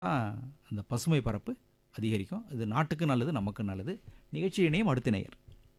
ஆ, அந்த பசுமை பரப்பு அதிகரிக்கும் இது நாட்டுக்கு நல்லது நமக்கு நல்லது நிகழ்ச்சி இணையம் அடுத்த நேயர்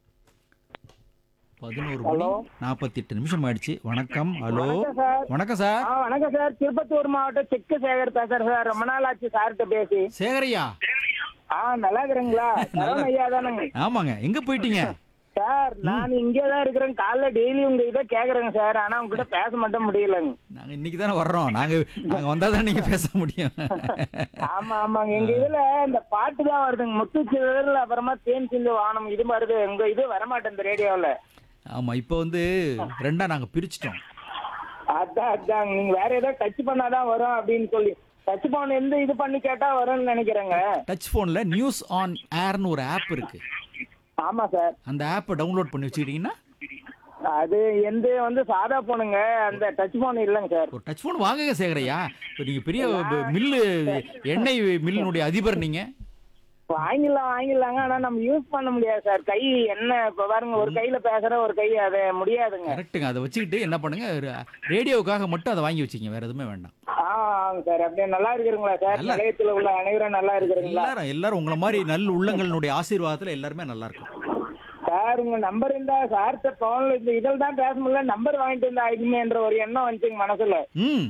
பதினோரு மணி நாற்பத்தி எட்டு நிமிஷம் ஆயிடுச்சு வணக்கம் ஹலோ வணக்கம் சார் வணக்கம் சார் ஆ வணக்கம் சார் திருப்பத்தூர் மாவட்டம் செக்கு சேகர் பேசுறேன் சார் ரொம்ப நாள் ஆச்சு சார்கிட்ட பேசி சேகரையா ஆ நல்லா இருக்கிறீங்களா சரவண ஐயா தானுங்க ஆமாங்க எங்க போயிட்டீங்க சார் நான் இங்கே தான் இருக்கிறேன் காலைல டெய்லி உங்க இதை கேக்குறேங்க சார் ஆனா உங்ககிட்ட பேச மட்டும் முடியலங்க நாங்க இன்னைக்கு தானே வர்றோம் நாங்க நாங்க வந்தா தான் நீங்க பேச முடியும் ஆமா ஆமாங்க எங்க இதுல இந்த பாட்டு தான் வருதுங்க முத்துச்சிதறல் அப்புறமா தேன் சிந்து வானம் இது வருது உங்க இது வரமாட்டேன் இந்த ரேடியோல ஆமா இப்போ வந்து ரெண்டா நாங்க பிரிச்சிட்டோம் அதான் அதான் நீங்க வேற ஏதோ டச் பண்ணாதான் வரும் அப்படின்னு சொல்லி டச் பண்ண எந்த இது பண்ணி கேட்டா வரும்னு நினைக்கிறேங்க டச் ஃபோன்ல நியூஸ் ஆன் ஏர்னு ஒரு ஆப் இருக்கு ஆமா சார் அந்த ஆப்பை டவுன்லோட் பண்ணி வச்சுக்கிட்டீங்கன்னா அது எந்த வந்து சாதா போனுங்க அந்த டச் போன் இல்லைங்க சார் ஒரு டச் ஃபோன் வாங்குங்க சேகரையா இப்போ நீங்க பெரிய ப- மில்லு எண்ணெய் மில்லினுடைய அதிபர் நீங்க வாங்கிடலாம் வாங்கிடலாங்க ஆனா நம்ம யூஸ் பண்ண முடியாது சார் கை என்ன இப்ப பாருங்க ஒரு கையில பேசுற ஒரு கை அது முடியாதுங்க கரெக்ட்டுங்க அதை வச்சுக்கிட்டு என்ன பண்ணுங்க ரே- ரேடியோவுக்காக மட்டும் அதை வாங்கி வச்சுக்கங்க வேற எதுவுமே வேண்டாம் ஆ ஆமாங்க சார் அப்படியே நல்லா இருக்கிறீங்களா சார் நல்லா. நிலையத்துல உள்ள அனைவரும் நல்லா இருக்கிறீங்களா எல்லாரும் எல்லாரும் உங்களை மாதிரி நல்ல உள்ளங்களுடைய ஆசீர்வாதத்துல எல்லாருமே நல்லா இருக்கும் சார் உங்க நம்பர் இருந்தா சார் போன்ல இந்த இதில் தான் பேச முடியல நம்பர் வாங்கிட்டு இருந்தா ஆயிடுமேன்ற ஒரு எண்ணம் வந்துச்சுங்க மனசுல ம்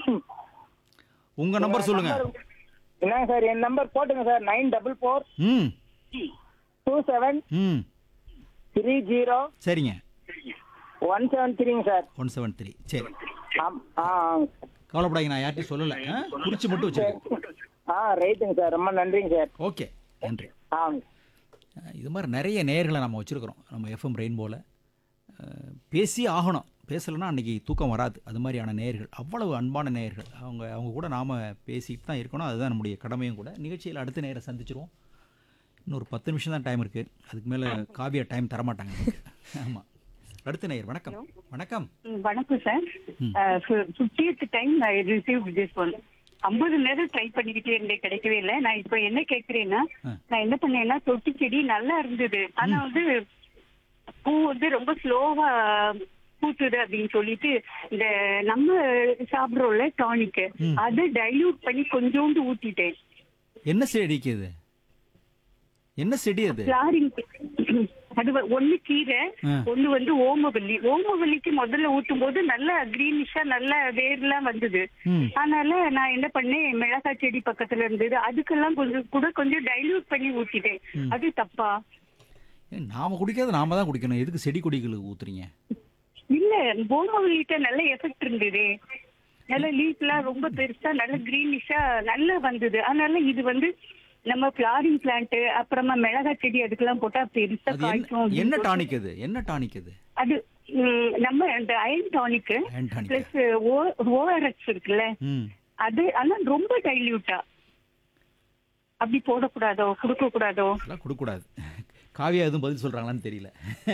உங்க நம்பர் சொல்லுங்க நம்பர் என்னங்க சார் என் நம்பர் போட்டுங்க சார் நைன் டபுள் ஃபோர் ம் டூ செவன் ம் த்ரீ ஜீரோ சரிங்க ஒன் செவன் த்ரீங்க சார் ஒன் செவன் த்ரீ சரி ஆம் ஆ ஆ. கவலைப்படாதீங்க நான் யார்ட்டையும் சொல்லலை ஆ? குறிச்சு மட்டும் வச்சிருக்கேன் ஆ ரைட்டுங்க சார் ரொம்ப நன்றிங்க சார் ஓகே நன்றி ஆ அஹ் இது மாதிரி நிறைய நேயர்களை நம்ம வச்சுருக்கிறோம் நம்ம எஃப்எம் ரெயின்போவில் பேசி ஆகணும் பேசலைன்னா அன்றைக்கி தூக்கம் வராது அது மாதிரியான நேயர்கள் அவ்வளவு அன்பான நேயர்கள் அவங்க அவங்க கூட நாம் பேசிட்டு தான் இருக்கணும் அதுதான் நம்முடைய கடமையும் கூட நிகழ்ச்சியில் அடுத்த நேரம் சந்திச்சிருவோம் இன்னொரு பத்து நிமிஷம் தான் டைம் இருக்குது அதுக்கு மேலே காவியா டைம் தரமாட்டாங்க ஆமாம் அடுத்த நேயர் வணக்கம் வணக்கம் ம், வணக்கம் sir fiftieth time I receive this one ஐம்பது நேரம் ட்ரை பண்ணிக்கிட்டே இருந்தேன் கிடைக்கவே இல்லை நான் இப்போ என்ன கேட்குறேன்னா ஆ. நான் என்ன பண்ணேன்னா தொட்டி செடி நல்லா இருந்தது ஆனா வந்து பூ வந்து ரொம்ப ஸ்லோவா பூத்துது அப்படின்னு சொல்லிட்டு இந்த நம்ம சாப்பிடுறோம்ல டானிக் ம். அதை டைல்யூட் பண்ணி கொஞ்சோண்டு ஊத்திட்டேன் என்ன செடிக்கு இது என்ன செடி அது ஃபிளாரிங் அது வ- ஒண்ணு கீரை ஆ. ஒண்ணு வந்து ஓமவல்லி ஓமவல்லிக்கு முதல்ல ஊத்தும் போது நல்ல கிரீனிஷா நல்ல வேர்லாம் வந்தது ம் அதனால நான் என்ன பண்ணேன் மிளகாய் செடி பக்கத்துல இருந்தது அதுக்கெல்லாம் கொஞ்சம் கூட கொஞ்சம் டைல்யூட் பண்ணி ஊத்திட்டேன் அது தப்பா ஏன் நாம குடிக்காத நாம தான் குடிக்கணும் எதுக்கு செடி கொடிகளுக்கு ஊத்துறீங்க இல்ல ஓமவல்லிட்ட நல்ல எஃபெக்ட் இருந்தது நல்ல லீஃப்லாம் ரொம்ப பெருசா நல்ல கிரீனிஷா நல்லா வந்தது அதனால இது வந்து நம்ம ஃபிளாரிங் பிளான்ட் அப்புறமா மிளகாய் செடி அதுக்கெல்லாம் போட்டா பெருசா அது காய்க்கும் என்ன அப்படின்னு என்ன சொல்லிட்டு- டானிக் அது என்ன டானிக் அது அது ம், நம்ம அந்த iron tonic hand tonic plus ORS இருக்குல்ல ம் அது ஆனா ரொம்ப டைல்யூட்டா அப்படி போடக்கூடாதோ கொடுக்க கூடாதோ அதெல்லாம் கொடுக்கக்கூடாது காவியா எதுவும் பதில் சொல்றாங்களான்னு தெரியல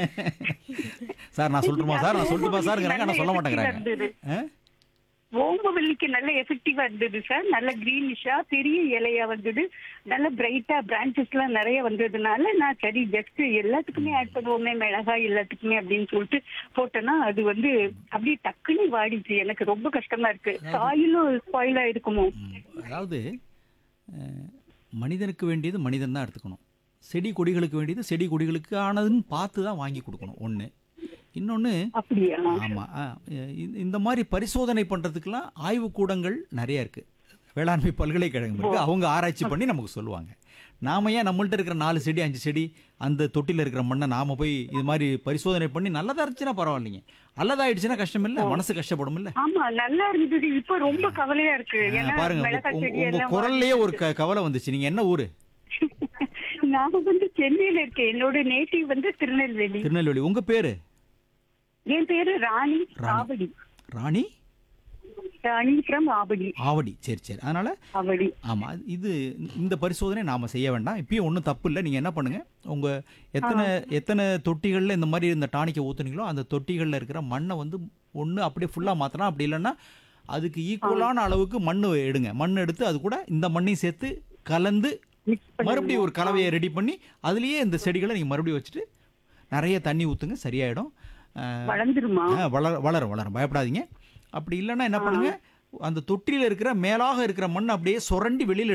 சார் நான் சொல்லட்டுமா சார் நான் சொல்லட்டுமா சார்ங்கிறாங்க ஆனால் சொல்ல மாட்டேங்கிறாங்க ஆ? ஓம்பவல்லிக்கு நல்ல எஃபெக்டிவா இருந்தது சார் நல்ல கிரீனிஷா பெரிய இலையா வந்தது நல்ல பிரைட்டா பிரான்ச்சஸ் எல்லாம் நிறைய வந்ததுனால நான் சரி ஜஸ்ட் எல்லாத்துக்குமே ஆட் பண்ணுவோமே மிளகாய் எல்லாத்துக்குமே அப்படின்னு சொல்லிட்டு போட்டேன்னா அது வந்து அப்படியே டக்குன்னு வாடிச்சு எனக்கு ரொம்ப கஷ்டமா இருக்கு சாயிலும் ஸ்பாயில் ஆயிருக்குமோ ம், அதாவது அஹ், மனிதனுக்கு வேண்டியது மனிதன் தான் எடுத்துக்கணும் செடி கொடிகளுக்கு வேண்டியது செடி கொடிகளுக்கு ஆனதுன்னு பார்த்து தான் வாங்கி கொடுக்கணும் ஒன்று இன்னொன்று அப்படியா ஆமாம் இந்த மாதிரி பரிசோதனை பண்ணுறதுக்கெல்லாம் ஆய்வுக்கூடங்கள் நிறைய இருக்குது வேளாண்மை பல்கலைக்கழகம் இருக்குது அவங்க ஆராய்ச்சி பண்ணி நமக்கு சொல்லுவாங்க நாம ஏன் நம்மள்ட்ட இருக்கிற நாலு செடி அஞ்சு செடி அந்த தொட்டியில் இருக்கிற மண்ணை நாம போய் இது மாதிரி பரிசோதனை பண்ணி நல்லதா இருந்துச்சுன்னா பரவாயில்லைங்க நல்லதாயிடுச்சுன்னா கஷ்டம் இல்லை மனசு கஷ்டப்படும் இல்லை ஆமா நல்லா இருந்தது இப்ப ரொம்ப கவலையா இருக்கு ஏன்னா பாருங்க உங்க- மிளகாய் உங்க- செடி உங்க எல்லாம் குரல்லையே ஒரு க- கவலை வந்துச்சு நீங்க என்ன ஊரு நான் வந்து சென்னையில இருக்கேன் என்னோட நேட்டிவ் வந்து திருநெல்வேலி திருநெல்வேலி உங்க பேரு என் பேரு ராணி ராணி. ஆவடி ராணி ராணி ஃப்ரம் ஆவடி ஆவடி சரி சரி அதனால ஆவடி ஆமா இது இந்த பரிசோதனை நாம செய்ய வேண்டாம் இப்பயும் ஒன்றும் தப்பு இல்லை நீங்க என்ன பண்ணுங்க உங்க எத்தனை எத்தனை தொட்டிகள்ல இந்த மாதிரி இந்த டானிக்கை ஊத்துனீங்களோ அந்த தொட்டிகள்ல இருக்கிற மண்ணை வந்து ஒன்று அப்படியே ஃபுல்லா மாத்தலாம் அப்படி இல்லைன்னா அதுக்கு ஈக்குவலான அளவுக்கு மண் எடுங்க மண் எடுத்து அது கூட இந்த மண்ணையும் சேர்த்து கலந்து மிக்ஸ் பண்ணி மறுபடியும் ஒரு கலவையை ரெடி பண்ணி அதுலயே இந்த செடிகளை நீங்க மறுபடியும் வச்சுட்டு நிறைய தண்ணி ஊத்துங்க சரியாயிடும் அஹ், வளர்ந்துருமா ஆ, வளர வளரும் வளரும் பயப்படாதீங்க அப்படி இல்லைன்னா என்ன பண்ணுங்க அந்த தொட்டியில் இருக்கிற மேலாக இருக்கிற மண் அப்படியே சுரண்டி வெளியில்